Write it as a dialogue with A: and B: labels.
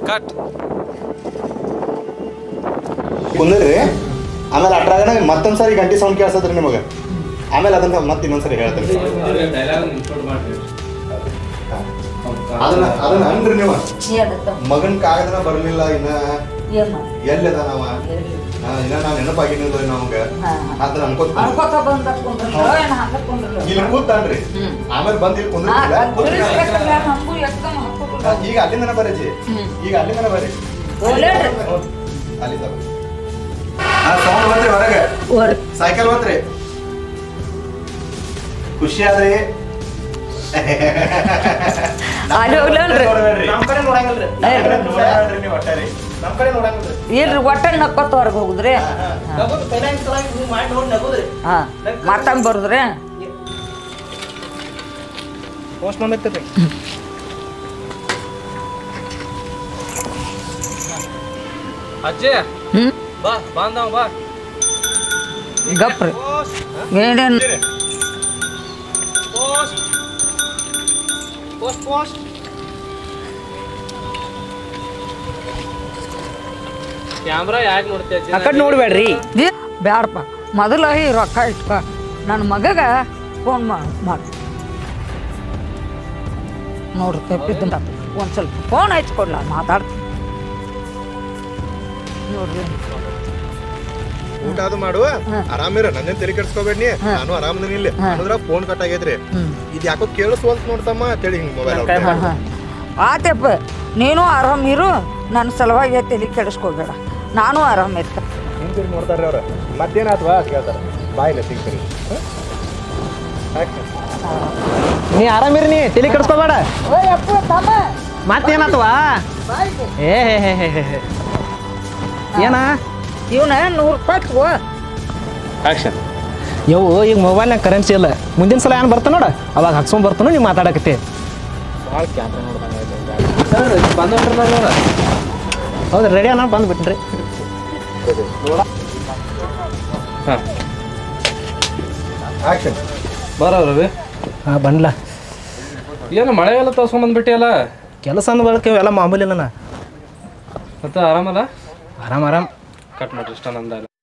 A: Cut
B: ಕುಂದ್ರಿ ಆಮೇಲೆ ಅಟ್ರಾಗನ ಮತ್ತೊಂದ್ ಸರಿ ಗಂಟೆ ಸೌಂಡ್ ಕೇಳಿಸದ್ರಿ ನಿಮಗೆ ಆಮೇಲೆ ಅದನ್ನ ಮತ್ತೆ ಇನ್ನೊಂದ್ಸರಿ ಹೇಳ್ತೀನಿ ಅದನ್ನ ಅದನ್ನ ಅನ್ರಿ ನೀವು ಮಗನ್ ಕಾಗದನ ಬರ್ಲಿಲ್ಲ ಇನ್ನ ಎಲ್ಲಿದ ನಾವ ಹಾ, ಇನ್ನ ನಾವ್ ನೆನಪಾಗಿನಿಲ್ಲ ನಮ್ಗ ಅದನ್ನ ಅನ್ಕೋತ
C: ಅನ್ಕೋತ ಬಂದ ಕುಂದ್ರಲ್ಲ ಏನ್ ಹಾಕ ಕುಂದ್ರಲ್ಲ
B: ಇಲ್ಲಿ ಕೂತಾನ್ರಿ
C: ಹ್ಮ್.
B: ಆಮೇಲೆ ಬಂದ್ ಇಲ್ಲಿ
C: ಹಾ,
B: ಕುಂದ್ರಿಲ್ಲ
C: ಕುಂದ್ರಿಸ್ಬೇಕಲ್ಲ, ನಮ್ಗೂ ಎಕ್ಕಮ್ಮ ಹಾಕ್ಕೊಟ್ರು.
B: ಈಗ ಅಲ್ಲಿಂದನ ಬರಜಿ
C: ಹ್ಮ್.
B: ಈಗ ಅಲ್ಲಿಂದನ ಬರ್ರಿ
C: ಒಳ್ಳೇದ್ರಿ.
B: ಅಲ್ಲಿ ಹಾ ಸೌಂಡ್ ಬಂದ್ರಿ ಹೊರಗೆ
C: ಹೊರ್ಗ್.
B: ಸೈಕಲ್ ಬಂದ್ರಿ ಖುಷಿ ಆದ್ರಿ
C: ಅಲ್ಲಿ ಹೋಗ್ಲಲ್ರಿ.
B: ನೋಡ್ಬೇಡ್ರಿ.
A: ನಮ್ ಕಡೆ ನೋಡಂಗಿಲ್ರಿ
B: ನಮ್ ಕಡೆ ನೋಡ್ಬೇಡ್ರಿ ನೀವು ಒಟ್ಟಾರೆ.
A: ನಮ್ ಕಡೆ ನೋಡಂಗಿಲ್ರಿ
C: ಇಲ್ರಿ ಒಟ್ಟ ನಕ್ಕೊತ ಹೊರಗೆ ಹೋಗುದ್ರಿ
A: ನಗೋದು ಪೈಲಾಂಗ್ ಸಲಾಗಿ ಹಿಂಗ್ ಮಾಡಿ ನೋಡಿ ನಗೋದ್ರಿ
C: ಹಾ ಮತ್ತಂಗ್ ಬರುದ್ರಿ
A: ಪೋಸ್ಟ್ ಮಾಡೈತ್ರಿ ಅಜ್ಜಿ
C: ಹ್ಮ್
A: ಬಾ ಬಾಂಧವ್ ಬಾ
C: ಗಪ್ರಿ
A: ಪೋಸ್ಟ್
C: ಏನೇನ್
A: ಪೋಸ್ಟ್ ಪೋಸ್ಟ್ ಪೋಸ್ಟ್ ಕ್ಯಾಮ್ರಾ ಯಾಕೆ ನೋಡ್ತೀಯ ಅಜ್ಜಿ
D: ಆ ಕಡೆ ನೋಡ್ಬೇಡ್ರಿ
C: ಇ- ಬ್ಯಾಡಪ್ಪ ಮೊದಲ ಈ ರೊಕ್ಕ ಇಟ್ಕೊ ನನ್ನ ಮಗಗ ಫೋನ್ ಮಾಡಿ ಮಾಡಿ ನೋಡ್ರಿ ತಪ್ಪಿದ್ದ ಒಂದು ಸ್ವಲ್ಪ ಫೋನ್ ಹಚ್ಕೊಡ್ಲ ಮಾತಾಡ್ತೀನಿ ನೋಡ್ರಿ
B: ಊಟ ಅದು ಮಾಡುವ
C: ಹಾ.
B: ಆರಾಮಿರ ನನ್ನೇನ್ ತಲೆ ಕೆಡ್ಸ್ಕೊಬೇಡ್ನಿ
C: ಹಾ.
B: ನಾನು ಆರಾಮದಿನಿ ಇಲ್ಲಿ
C: ಹಾ.
B: ಅನ್ನದ್ರ ಫೋನ್ ಕಟ್ ಆಗೈತ್ರಿ
C: ಹ್ಮ್
B: ಇದು ಯಾಕೋ ಕೇಳಿಸ್ವಲ್ತ್ ನೋಡ್ತಮ್ಮ ಅಂತೇಳಿ ಹಿಂಗ್ ಮೊಬೈಲ್
C: ಹಾಂ ಹಾಂ ಆತಪ್ಪ ನೀನು ಆರಾಮಿರು ನನ್ನ ಸಲುವಾಗಿ ತಲೆ ಕೆಡಿಸ್ಕೋಬೇಡ ನಾನು ಆರಾಮಿರ್ತೆ
B: ಹಿಂತಿರಿ ನೋಡ್ತಾರ್ರಿ ಅವ್ರ ಮತ್ತೇನಾತ್ವಾ ಅಂತ ಕೇಳ್ತಾರ ಬಾಯಿಲ್ಲ ಸಿಗ್ತೀರಿ
D: ನೀ ಆರಾಮಿರಿ ನೀ ತಲೆ ಕೆಡಿಸ್ಕೋಬೇಡ
C: ಓಯಪ್ಪ ತಮ್ಮ
D: ಮತ್ತೇನಾತವಾ ಏ ಹೇ ಹೇ ಹೇ ಹೇ ಹೇ. ಏನ
C: ಇವನ ನೂರು ರೂಪಾಯಿ ತಗೋ
A: ಆಕ್ಷನ್
D: ಯವು ಈಗ ಮೊಬೈಲ್ನಾಗ ಕರೆನ್ಸಿ ಇಲ್ಲ ಮುಂದಿನ ಸಲ ಏನು ಬರ್ತಾನ ನೋಡ ಅವಾಗ ಹಾಕ್ಸ್ಕೊಂಡ್ ಬರ್ತಾನು ನೀವು ಮಾತಾಡಕತ್ತಿ
A: ಭಾಳ ಕ್ಯಾಮ್ರಾ ನೋಡ್ದಂಗೆ ಬಂದ್ಬಿಟ್ರಲ್ಲ ನೋಡ
D: ಹೌದು ರೆಡಿ ಅನ್ನ ಬಂದ್ಬಿಟ್ರಿ
A: ಹಾಂ
B: ಆಕ್ಷನ್
A: ಬರ ರವಿ
D: ಹಾಂ ಬಂದ್ಲ
A: ಏನು ಮಳೆ ಎಲ್ಲ ತೋರ್ಸ್ಕೊಂಬಂದ್ಬಿಟ್ಟಿಯಲ್ಲ
D: ಕೆಲಸ ಅಂದ ಬಳಕೆ ಇವೆಲ್ಲ ಮಾಮೂಲಿ ಇಲ್ಲ ನಾ
A: ಮತ್ತೆ ಆರಾಮಲ್ಲ
D: ಆರಾಮ್ ಆರಾಮ್
A: ಕಟ್ ಮಾಡ್ರಿ ಇಷ್ಟ ನಂದ